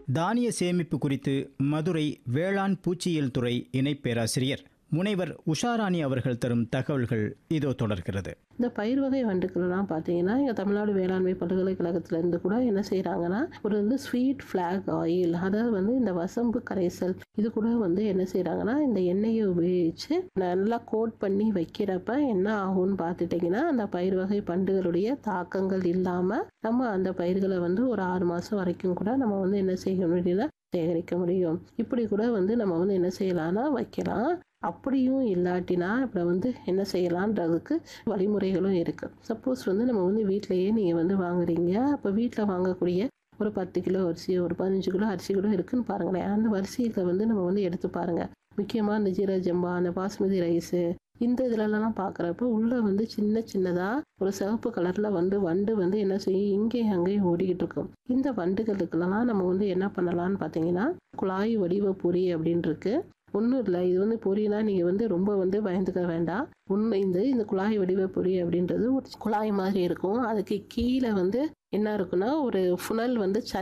தானிய சேமிப்பு குறித்து மதுரை வேளாண் பூச்சியியல் துறை இணை பேராசிரியர் முனைவர் உஷாராணி அவர்கள் தரும் தகவல்கள் இதோ தொடர்கிறது இந்த பயிர் வகை வண்டுக்கள்லாம் பார்த்தீங்கன்னா இங்கே தமிழ்நாடு வேளாண்மை பல்கலைக்கழகத்திலேருந்து கூட என்ன செய்கிறாங்கன்னா ஒரு வந்து ஸ்வீட் ஃப்ளாக் ஆயில் அதாவது வந்து இந்த வசம்பு கரைசல் இது கூட வந்து என்ன செய்கிறாங்கன்னா இந்த எண்ணெயை உபயோகித்து நல்லா கோட் பண்ணி வைக்கிறப்ப என்ன ஆகும்னு பார்த்துட்டிங்கன்னா அந்த பயிர் வகை பண்டுகளுடைய தாக்கங்கள் இல்லாமல் நம்ம அந்த பயிர்களை வந்து ஒரு ஆறு மாதம் வரைக்கும் கூட நம்ம வந்து என்ன செய்ய முடியல சேகரிக்க முடியும் இப்படி கூட வந்து நம்ம வந்து என்ன செய்யலாம்னா வைக்கலாம் அப்படியும் இல்லாட்டினா இப்போ வந்து என்ன செய்யலான்றதுக்கு வழிமுறைகளும் இருக்குது சப்போஸ் வந்து நம்ம வந்து வீட்டிலையே நீங்கள் வந்து வாங்குறீங்க அப்போ வீட்டில் வாங்கக்கூடிய ஒரு பத்து கிலோ அரிசி ஒரு பதினஞ்சு கிலோ அரிசி கூட இருக்குன்னு பாருங்களேன் அந்த வரிசையில் வந்து நம்ம வந்து எடுத்து பாருங்கள் முக்கியமாக இந்த ஜீரக ஜம்பா அந்த பாஸ்மதி ரைஸு இந்த இதுலலாம் பார்க்குறப்ப உள்ளே வந்து சின்ன சின்னதாக ஒரு சிவப்பு கலரில் வந்து வண்டு வந்து என்ன செய்யும் இங்கேயும் அங்கேயும் ஓடிக்கிட்டு இருக்கும் இந்த வண்டுகளுக்கெல்லாம் நம்ம வந்து என்ன பண்ணலாம்னு பார்த்தீங்கன்னா குழாய் வடிவ பொறி அப்படின்னு இருக்கு ஒன்றும் இல்லை இது வந்து பொரினா நீங்கள் வந்து ரொம்ப வந்து பயந்துக்க வேண்டாம் உண்மை இந்த இந்த குழாய் வடிவ பொறி அப்படின்றது ஒரு குழாய் மாதிரி இருக்கும் அதுக்கு கீழே வந்து என்ன இருக்குன்னா ஒரு புனல் வந்து